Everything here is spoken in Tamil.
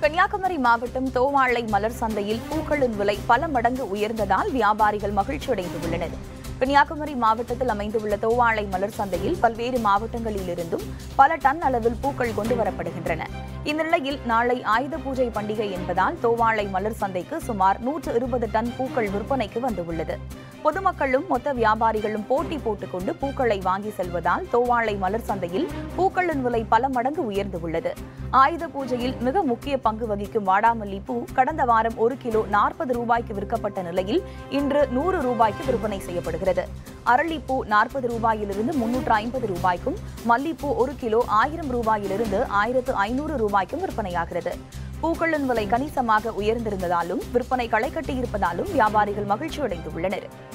கன்னியாகுமரி மாவட்டம் தோவாளை மலர் சந்தையில் பூக்களின் விலை பல மடங்கு உயர்ந்ததால் வியாபாரிகள் மகிழ்ச்சியடைந்துள்ளனர் கன்னியாகுமரி மாவட்டத்தில் அமைந்துள்ள தோவாளை மலர் சந்தையில் பல்வேறு மாவட்டங்களிலிருந்தும் பல டன் அளவில் பூக்கள் கொண்டு வரப்படுகின்றன இந்நிலையில் நாளை ஆயுத பூஜை பண்டிகை என்பதால் தோவாளை மலர் சந்தைக்கு சுமார் நூற்று இருபது டன் பூக்கள் விற்பனைக்கு வந்துள்ளது பொதுமக்களும் மொத்த வியாபாரிகளும் போட்டி போட்டுக்கொண்டு பூக்களை வாங்கி செல்வதால் தோவாளை மலர் சந்தையில் பூக்களின் விலை பல மடங்கு உயர்ந்துள்ளது ஆயுத பூஜையில் மிக முக்கிய பங்கு வகிக்கும் வாடாமல்லி பூ கடந்த வாரம் ஒரு கிலோ நாற்பது ரூபாய்க்கு விற்கப்பட்ட நிலையில் இன்று நூறு ரூபாய்க்கு விற்பனை செய்யப்படுகிறது அரளிப்பூ நாற்பது ரூபாயிலிருந்து முன்னூற்று ஐம்பது ரூபாய்க்கும் மல்லிப்பூ ஒரு கிலோ ஆயிரம் ரூபாயிலிருந்து ஆயிரத்து ஐநூறு ரூபாய்க்கும் விற்பனையாகிறது பூக்களின் விலை கணிசமாக உயர்ந்திருந்ததாலும் விற்பனை களை கட்டியிருப்பதாலும் வியாபாரிகள் மகிழ்ச்சி அடைந்துள்ளனர்